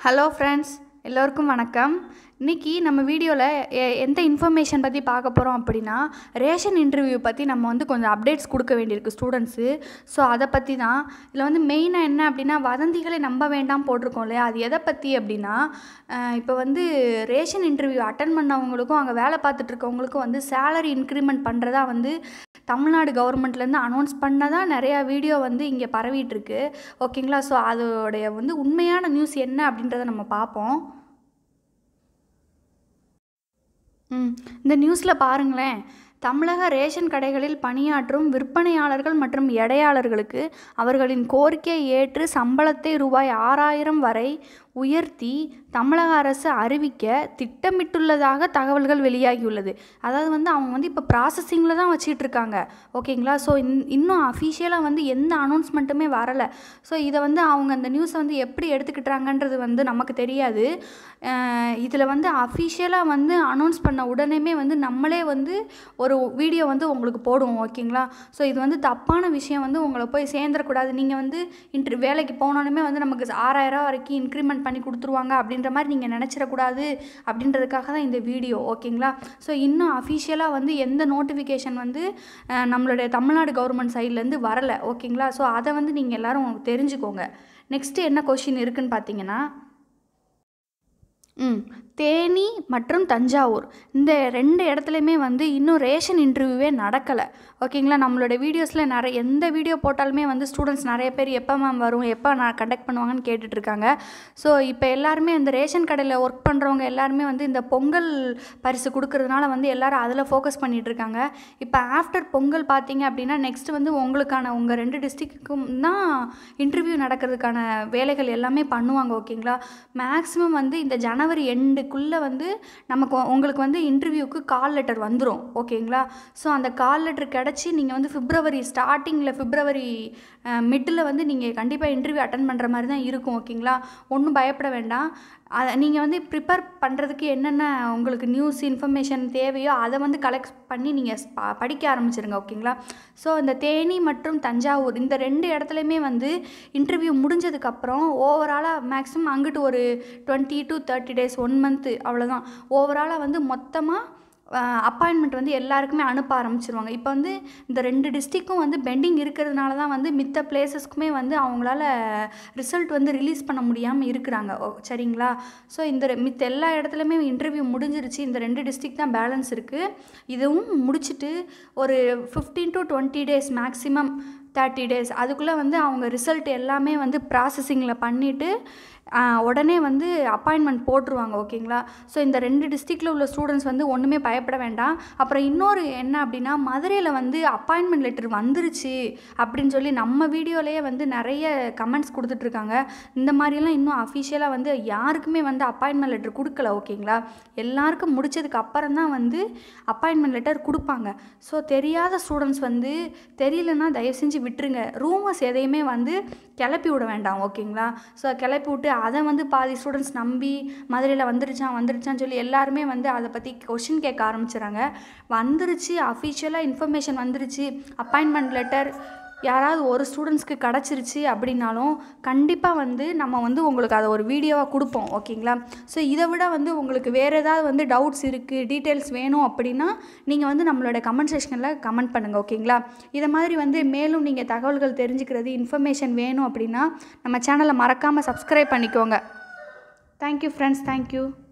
hello friends எல்லோருக்கும் வணக்கம் இன்றைக்கி நம்ம வீடியோவில் எந்த இன்ஃபர்மேஷன் பற்றி பார்க்க போகிறோம் அப்படின்னா ரேஷன் இன்டர்வியூ பற்றி நம்ம வந்து கொஞ்சம் அப்டேட்ஸ் கொடுக்க வேண்டியிருக்கு ஸ்டூடெண்ட்ஸு ஸோ அதை பற்றி தான் இதில் வந்து மெயினாக என்ன அப்படின்னா வதந்திகளை நம்ப வேண்டாம் போட்டிருக்கோம் இல்லையா அது எதை பற்றி அப்படின்னா இப்போ வந்து ரேஷன் இன்டர்வியூ அட்டன் பண்ணவங்களுக்கும் அங்கே வேலை பார்த்துட்டு இருக்கவங்களுக்கும் வந்து சேலரி இன்க்ரிமெண்ட் பண்ணுறதா வந்து தமிழ்நாடு கவர்மெண்ட்லேருந்து அனௌன்ஸ் பண்ணதா நிறையா வீடியோ வந்து இங்கே பரவிட்டுருக்கு ஓகேங்களா ஸோ அதோடைய வந்து உண்மையான நியூஸ் என்ன அப்படின்றத நம்ம பார்ப்போம் ம் இந்த நியூஸில் பாருங்களேன் தமிழக ரேஷன் கடைகளில் பணியாற்றும் விற்பனையாளர்கள் மற்றும் எடையாளர்களுக்கு அவர்களின் கோரிக்கையை ஏற்று சம்பளத்தை ரூபாய் ஆறாயிரம் வரை உயர்த்தி தமிழக அரசு அறிவிக்க திட்டமிட்டுள்ளதாக தகவல்கள் வெளியாகியுள்ளது அதாவது வந்து அவங்க வந்து இப்போ ப்ராசஸிங்கில் தான் வச்சிட்டு இருக்காங்க ஓகேங்களா ஸோ இன் இன்னும் அஃபிஷியலாக வந்து எந்த அனௌன்ஸ்மெண்ட்டுமே வரலை ஸோ இதை வந்து அவங்க அந்த நியூஸை வந்து எப்படி எடுத்துக்கிட்டாங்கன்றது வந்து நமக்கு தெரியாது இதில் வந்து அஃபிஷியலாக வந்து அனௌன்ஸ் பண்ண உடனேமே வந்து நம்மளே வந்து ஒரு வீடியோ வந்து உங்களுக்கு போடுவோம் ஓகேங்களா ஸோ இது வந்து தப்பான விஷயம் வந்து உங்களை போய் சேர்ந்துடக்கூடாது நீங்கள் வந்து இன்ட்ரு வேலைக்கு போனோடனே வந்து நமக்கு ஆறாயிரம் வரைக்கும் இன்க்ரிமெண்ட் பண்ணி கொடுத்துருவாங்க அப்படின்ற மாதிரி நீங்கள் நினச்சிடக்கூடாது அப்படின்றதுக்காக தான் இந்த வீடியோ ஓகேங்களா ஸோ இன்னும் அஃபிஷியலாக வந்து எந்த நோட்டிஃபிகேஷன் வந்து அஹ், நம்மளுடைய தமிழ்நாடு கவர்மெண்ட் சைட்லேருந்து வரலை ஓகேங்களா ஸோ அதை வந்து நீங்கள் எல்லோரும் தெரிஞ்சுக்கோங்க நெக்ஸ்ட்டு என்ன கொஷின் இருக்குன்னு பார்த்தீங்கன்னா ம் தேனி மற்றும் தஞ்சாவூர் இந்த ரெண்டு இடத்துலையுமே வந்து இன்னும் ரேஷன் இன்டர்வியூவே நடக்கலை ஓகேங்களா நம்மளோட வீடியோஸில் நிறைய எந்த வீடியோ போட்டாலுமே வந்து ஸ்டூடெண்ட்ஸ் நிறைய பேர் எப்போ மேம் வரும் எப்போ நான் கண்டக்ட் பண்ணுவாங்கன்னு கேட்டுட்டு இருக்காங்க ஸோ இப்போ எல்லாருமே இந்த ரேஷன் கடையில் ஒர்க் பண்ணுறவங்க எல்லாருமே வந்து இந்த பொங்கல் பரிசு கொடுக்கறதுனால வந்து எல்லாரும் அதில் ஃபோக்கஸ் பண்ணிட்டு இருக்காங்க இப்போ ஆஃப்டர் பொங்கல் பார்த்தீங்க அப்படின்னா நெக்ஸ்ட் வந்து உங்களுக்கான உங்கள் ரெண்டு டிஸ்ட்ரிக்ட்டுக்கும் தான் இன்டர்வியூ நடக்கிறதுக்கான வேலைகள் எல்லாமே பண்ணுவாங்க ஓகேங்களா மேக்ஸிமம் வந்து இந்த ஜனவரி எண்டுக்குள்ளே வந்து நமக்கு உங்களுக்கு வந்து இன்டர்வியூக்கு கால் லெட்டர் வந்துடும் ஓகேங்களா ஸோ அந்த கால் லெட்டர் கிடச்சி நீங்கள் வந்து பிப்ரவரி ஸ்டார்டிங்கில் பிப்ரவரி மிட்டில் வந்து நீங்கள் கண்டிப்பாக இன்டர்வியூ அட்டன் பண்ணுற மாதிரி தான் இருக்கும் ஓகேங்களா ஒன்றும் பயப்பட வேண்டாம் அதை நீங்கள் வந்து ப்ரிப்பேர் பண்ணுறதுக்கு என்னென்ன உங்களுக்கு நியூஸ் இன்ஃபர்மேஷன் தேவையோ அதை வந்து கலெக்ட் பண்ணி நீங்கள் ப படிக்க ஆரம்பிச்சிருங்க ஓகேங்களா ஸோ இந்த தேனி மற்றும் தஞ்சாவூர் இந்த ரெண்டு இடத்துலையுமே வந்து இன்டர்வியூ முடிஞ்சதுக்கப்புறம் ஓவராலாக மேக்ஸிமம் அங்கிட்டு ஒரு twenty to thirty days one month அவ்வளோதான் ஓவராலாக வந்து மொத்தமாக அப்பாயின்மெண்ட் வந்து எல்லாருக்குமே அனுப்ப ஆரம்பிச்சிருவாங்க இப்போ வந்து இந்த ரெண்டு டிஸ்ட்ரிக்கும் வந்து பெண்டிங் இருக்கிறதுனால தான் வந்து மித்த பிளேசஸ்க்குமே வந்து அவங்களால ரிசல்ட் வந்து ரிலீஸ் பண்ண முடியாமல் இருக்கிறாங்க ஓ சரிங்களா ஸோ இந்த ரெ- மித்த எல்லா இடத்துலையுமே இன்டர்வியூ முடிஞ்சிருச்சு இந்த ரெண்டு டிஸ்ட்ரிக் தான் பேலன்ஸ் இருக்குது இதுவும் முடிச்சுட்டு ஒரு fifteen to twenty days maximum thirty days அதுக்குள்ளே வந்து அவங்க ரிசல்ட் எல்லாமே வந்து ப்ராசஸிங்கில் பண்ணிவிட்டு உடனே வந்து அப்பாயின்மெண்ட் போட்டுருவாங்க ஓகேங்களா ஸோ இந்த ரெண்டு டிஸ்ட்ரிக்டில் உள்ள ஸ்டூடெண்ட்ஸ் வந்து ஒன்றுமே பயப்பட வேண்டாம் அப்புறம் இன்னொரு என்ன அப்படின்னா மதுரையில் வந்து அப்பாயின்மெண்ட் லெட்டர் வந்துருச்சு அப்படின்னு சொல்லி நம்ம வீடியோலேயே வந்து நிறைய கமெண்ட்ஸ் கொடுத்துட்ருக்காங்க இந்த மாதிரிலாம் இன்னும் அஃபிஷியலாக வந்து யாருக்குமே வந்து அப்பாயின்மெண்ட் லெட்டர் கொடுக்கல ஓகேங்களா எல்லாருக்கும் முடிச்சதுக்கு அப்புறம் தான் வந்து அப்பாயின்மெண்ட் லெட்டர் கொடுப்பாங்க ஸோ தெரியாத ஸ்டூடெண்ட்ஸ் வந்து தெரியலன்னா தயவு செஞ்சு விட்டுருங்க ரூமர்ஸ் எதையுமே வந்து கிளப்பி விட வேண்டாம் ஓகேங்களா ஸோ கிளப்பி விட்டு அதை வந்து பாதி ஸ்டூடெண்ட்ஸ் நம்பி மதுரையில் வந்துருச்சான் வந்துருச்சான்னு சொல்லி எல்லாருமே வந்து அதை பற்றி கொஷின் கேட்க ஆரம்பிச்சிடுறாங்க வந்துருச்சு அஃபிஷியலாக இன்ஃபர்மேஷன் வந்துருச்சு அப்பாயின்மெண்ட் லெட்டர் யாராவது ஒரு ஸ்டூடெண்ட்ஸ்க்கு கிடச்சிருச்சு அப்படின்னாலும் கண்டிப்பாக வந்து நம்ம வந்து உங்களுக்கு அதை ஒரு வீடியோவாக கொடுப்போம் ஓகேங்களா ஸோ இதை விட வந்து உங்களுக்கு வேறு ஏதாவது வந்து டவுட்ஸ் இருக்குது டீட்டெயில்ஸ் வேணும் அப்படின்னா நீங்கள் வந்து நம்மளோட கமெண்ட் செக்ஷனில் கமெண்ட் பண்ணுங்கள் ஓகேங்களா இதை மாதிரி வந்து மேலும் நீங்கள் தகவல்கள் தெரிஞ்சுக்கிறது இன்ஃபர்மேஷன் வேணும் அப்படின்னா நம்ம சேனலை மறக்காமல் சப்ஸ்கிரைப் பண்ணிக்கோங்க தேங்க்யூ ஃப்ரெண்ட்ஸ் தேங்க்யூ